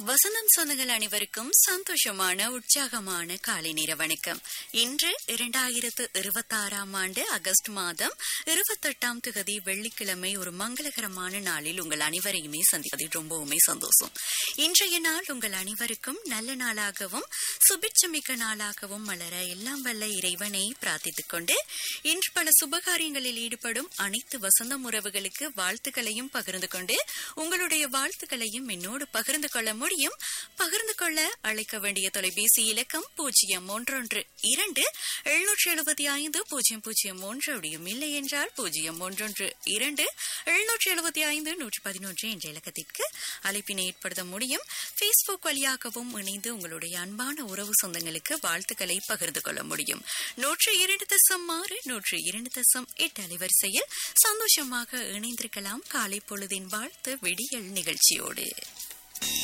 வசந்தம் சொந்தங்கள் அனைவருக்கும் சந்தோஷமான உற்சாகமான காலை நேர வணக்கம் இன்று இரண்டாயிரத்து இருபத்தாறாம் ஆண்டு ஆகஸ்ட் மாதம் இருபத்தெட்டாம் திகதி வெள்ளிக்கிழமை ஒரு மங்களகரமான நாளில் உங்கள் அனைவரையுமே சந்திப்பதில் ரொம்பவுமே சந்தோஷம் இன்றைய நாள் உங்கள் அனைவருக்கும் நல்ல நாளாகவும் சுபிட்சமிக்க நாளாகவும் மலர எல்லாம் வல்ல இறைவனை பிரார்த்தித்துக் கொண்டு இன்று பல சுபகாரியங்களில் ஈடுபடும் அனைத்து வசந்தம் உறவுகளுக்கு வாழ்த்துக்களையும் பகிர்ந்து கொண்டு உங்களுடைய வாழ்த்துக்களையும் என்னோடு பகிர்ந்து கொள்ள முடியும் பகிர்ந்து கொள்ள அழைக்க வேண்டிய தொலைபேசி இலக்கம் பூஜ்ஜியம் ஒன்றொன்று இரண்டு எழுநூற்றி எழுபத்தி ஐந்து பூஜ்ஜியம் பூஜ்ஜியம் ஒன்று அப்படியும் இல்லை என்றால் பூஜ்ஜியம் ஒன்றொன்று இரண்டு எழுநூற்றி எழுபத்தி ஐந்து நூற்றி பதினொன்று என்ற இலக்கத்திற்கு அழைப்பினை ஏற்படுத்த முடியும் பேஸ்புக் வழியாகவும் இணைந்து உங்களுடைய அன்பான உறவு சொந்தங்களுக்கு வாழ்த்துக்களை பகிர்ந்து கொள்ள முடியும் நூற்றி இரண்டு தசம் ஆறு நூற்றி இரண்டு தசம் எட்டு அலைவரிசையில் சந்தோஷமாக இணைந்திருக்கலாம் காலை பொழுதின் வாழ்த்து விடியல் நிகழ்ச்சியோடு